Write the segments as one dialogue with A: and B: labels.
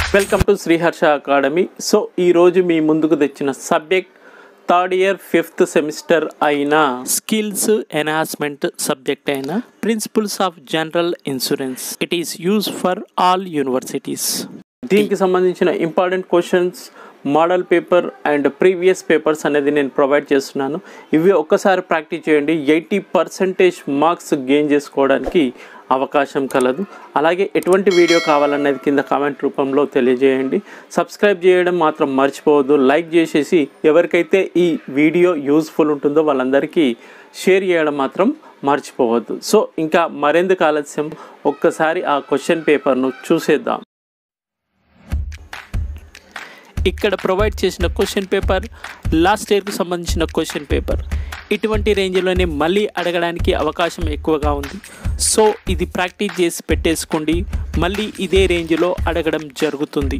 A: welcome to Sriharsha Academy so ఈరోజు మీ ముందుకు తెచ్చిన subject third year fifth semester అయిన స్కిల్స్ ఎన్హాన్స్మెంట్ సబ్జెక్ట్ అయిన principles of general insurance it is use for all universities దీనికి సంబంధించిన important questions model paper and previous papers అనేది నేను ప్రొవైడ్ చేస్తున్నాను ఇవి ఒక్కసారి ప్రాక్టీస్ చేయండి ఎయిటీ పర్సెంటేజ్ మార్క్స్ గెయిన్ చేసుకోవడానికి అవకాశం కలదు అలాగే ఎటువంటి వీడియో కావాలనేది కింద కామెంట్ రూపంలో తెలియజేయండి సబ్స్క్రైబ్ చేయడం మాత్రం మర్చిపోవద్దు లైక్ చేసేసి ఎవరికైతే ఈ వీడియో యూస్ఫుల్ ఉంటుందో వాళ్ళందరికీ షేర్ చేయడం మాత్రం మర్చిపోవద్దు సో ఇంకా మరెందుకు ఆలస్యం ఒక్కసారి ఆ క్వశ్చన్ పేపర్ను చూసేద్దాం ఇక్కడ ప్రొవైడ్ చేసిన క్వశ్చన్ పేపర్ లాస్ట్ ఇయర్కి సంబంధించిన క్వశ్చన్ పేపర్ ఇటువంటి రేంజ్లోనే మళ్ళీ అడగడానికి అవకాశం ఎక్కువగా ఉంది సో ఇది ప్రాక్టీస్ చేసి పెట్టేసుకోండి మళ్ళీ ఇదే రేంజ్లో అడగడం జరుగుతుంది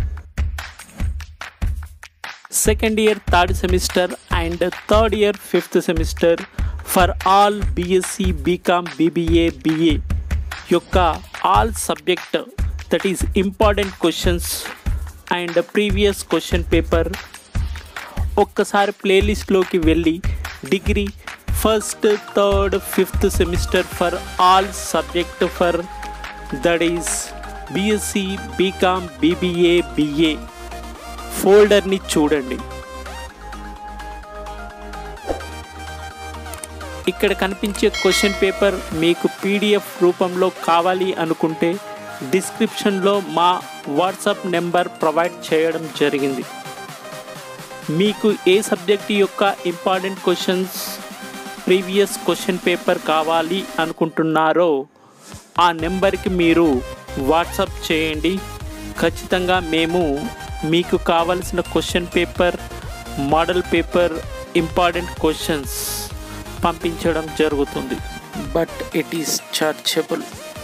A: second year third semester and third year fifth semester for all BSc BCom BBA BA యొక్క all subject that is important questions and previous question paper ఒక్కసారి ప్లేలిస్ట్లోకి వెళ్ళి degree first third fifth semester for all subject for that is BSc BCom BBA BA ఫోల్డర్ని చూడండి ఇక్కడ కనిపించే question paper మీకు PDF రూపంలో కావాలి అనుకుంటే డిస్క్రిప్షన్లో మా వాట్సాప్ నెంబర్ ప్రొవైడ్ చేయడం జరిగింది మీకు ఏ సబ్జెక్ట్ యొక్క important questions previous question paper కావాలి అనుకుంటున్నారో ఆ నెంబర్కి మీరు వాట్సాప్ చేయండి ఖచ్చితంగా మేము మీకు కావలసిన question paper model paper important questions పంపించడం జరుగుతుంది బట్ ఇట్ ఈస్ చార్జబుల్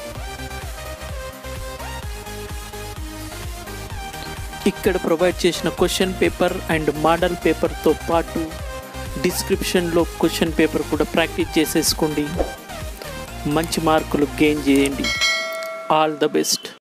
A: ఇక్కడ ప్రొవైడ్ చేసిన క్వశ్చన్ పేపర్ అండ్ మోడల్ పేపర్తో పాటు డిస్క్రిప్షన్లో క్వశ్చన్ పేపర్ కూడా ప్రాక్టీస్ చేసేసుకోండి మంచి మార్కులు గెయిన్ చేయండి ఆల్ ద బెస్ట్